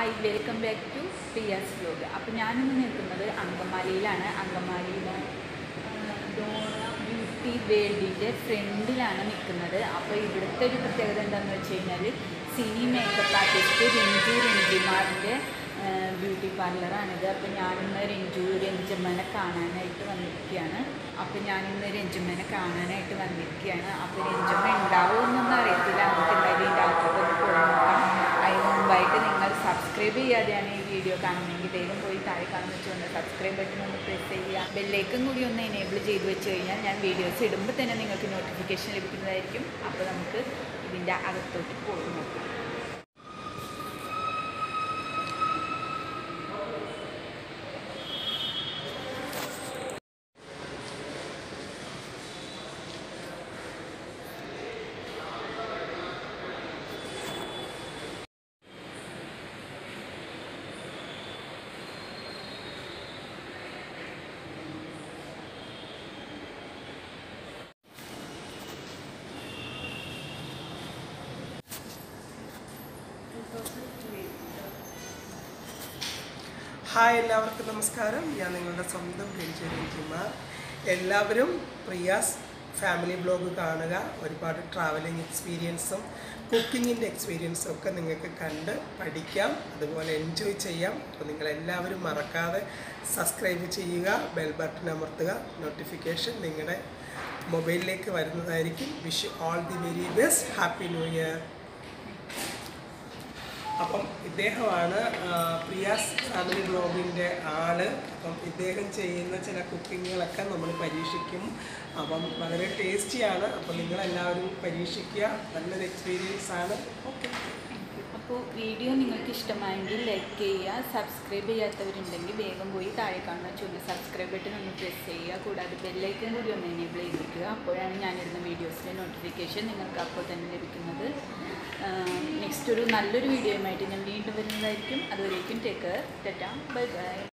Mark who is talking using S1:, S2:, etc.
S1: hi welcome back to Piya's vlog അപ്പോൾ ഞാനിന്ന് നിൽക്കുന്നത് അങ്കമാലിയിലാണ് അങ്കമാലിയിൽ ഡോണ ബ്യൂട്ടി വേൾഡിൻ്റെ ഫ്രണ്ടിലാണ് നിൽക്കുന്നത് അപ്പോൾ ഇവിടുത്തെ ഒരു പ്രത്യേകത എന്താണെന്ന് വെച്ച് കഴിഞ്ഞാൽ സിനി മേക്കപ്പ് ആർട്ടിസ്റ്റ് രഞ്ജു രഞ്ജിമാറിൻ്റെ ബ്യൂട്ടി പാർലറാണിത് അപ്പോൾ ഞാനിന്ന് രഞ്ജു രഞ്ജമ്മനെ കാണാനായിട്ട് വന്നിരിക്കുകയാണ് അപ്പോൾ ഞാനിന്ന് രഞ്ജമ്മനെ കാണാനായിട്ട് വന്നിരിക്കുകയാണ് അപ്പോൾ രഞ്ജമ്മ ഉണ്ടാവുമെന്നൊന്നും അറിയത്തില്ല നമുക്ക് എന്തായാലും ഇതിൻ്റെ അകത്തോട്ട് ഒന്ന് പോയി നോക്കാം അതിന് മുമ്പായിട്ട് നിങ്ങൾ സബ്സ്ക്രൈബ് ചെയ്യാതെയാണ് ഈ വീഡിയോ കാണുന്നതെങ്കിൽ വേഗം പോയി താഴെ കാണുന്ന വെച്ചുകൊണ്ട് സബ്സ്ക്രൈബ് ബട്ടൺ ഒന്ന് പ്രസ് ചെയ്യുക ബെല്ലേക്കും കൂടി ഒന്ന് എനേബിൾ ചെയ്ത് വെച്ച് കഴിഞ്ഞാൽ ഞാൻ വീഡിയോസ് ഇടുമ്പോൾ തന്നെ നിങ്ങൾക്ക് നോട്ടിഫിക്കേഷൻ ലഭിക്കുന്നതായിരിക്കും അപ്പോൾ നമുക്ക് ഇതിൻ്റെ അകത്തോട്ട് പോയി നോക്കാം
S2: ഹായ് എല്ലാവർക്കും നമസ്കാരം ഞാൻ നിങ്ങളുടെ സ്വന്തം രഞ്ജു രഞ്ജിമാർ എല്ലാവരും പ്രിയാസ് ഫാമിലി ബ്ലോഗ് കാണുക ഒരുപാട് ട്രാവലിംഗ് എക്സ്പീരിയൻസും കുക്കിങ്ങിൻ്റെ എക്സ്പീരിയൻസും ഒക്കെ നിങ്ങൾക്ക് കണ്ട് പഠിക്കാം അതുപോലെ എൻജോയ് ചെയ്യാം അപ്പോൾ നിങ്ങളെല്ലാവരും മറക്കാതെ സബ്സ്ക്രൈബ് ചെയ്യുക ബെൽ ബട്ടൺ അമർത്തുക നോട്ടിഫിക്കേഷൻ നിങ്ങളുടെ മൊബൈലിലേക്ക് വരുന്നതായിരിക്കും wish all the very best happy new year അപ്പം ഇദ്ദേഹമാണ് ആ, പ്രിയാസ് ഫാമിലി ബ്ലോഗിൻ്റെ ആള് അപ്പം ഇദ്ദേഹം ചെയ്യുന്ന ചില കുക്കിങ്ങുകളൊക്കെ നമ്മൾ പരീക്ഷിക്കും അപ്പം വളരെ ടേസ്റ്റിയാണ് അപ്പം നിങ്ങളെല്ലാവരും പരീക്ഷിക്കുക നല്ലൊരു എക്സ്പീരിയൻസ് ആണ് ഓക്കെ
S1: അപ്പോൾ വീഡിയോ നിങ്ങൾക്ക് ഇഷ്ടമായെങ്കിൽ ലൈക്ക് ചെയ്യുക സബ്സ്ക്രൈബ് ചെയ്യാത്തവരുണ്ടെങ്കിൽ വേഗം പോയി താഴെ കാണുന്ന ചുവന്ന സബ്സ്ക്രൈബ് ബട്ടൺ ഒന്ന് പ്രസ് ചെയ്യുക കൂടാതെ ബെല്ലൈക്കൻ കൂടി ഒന്ന് എനേബിൾ ചെയ്തിരിക്കുക അപ്പോഴാണ് ഞാനിടുന്ന വീഡിയോസിൻ്റെ നോട്ടിഫിക്കേഷൻ നിങ്ങൾക്ക് അപ്പോൾ തന്നെ ലഭിക്കുന്നത് നെക്സ്റ്റ് ഒരു നല്ലൊരു വീഡിയോയുമായിട്ട് ഞാൻ വീണ്ടും വരുന്നതായിരിക്കും അതുവരേക്കും ടേക്ക് കെയർ ടെറ്റാം ബൈ ബൈ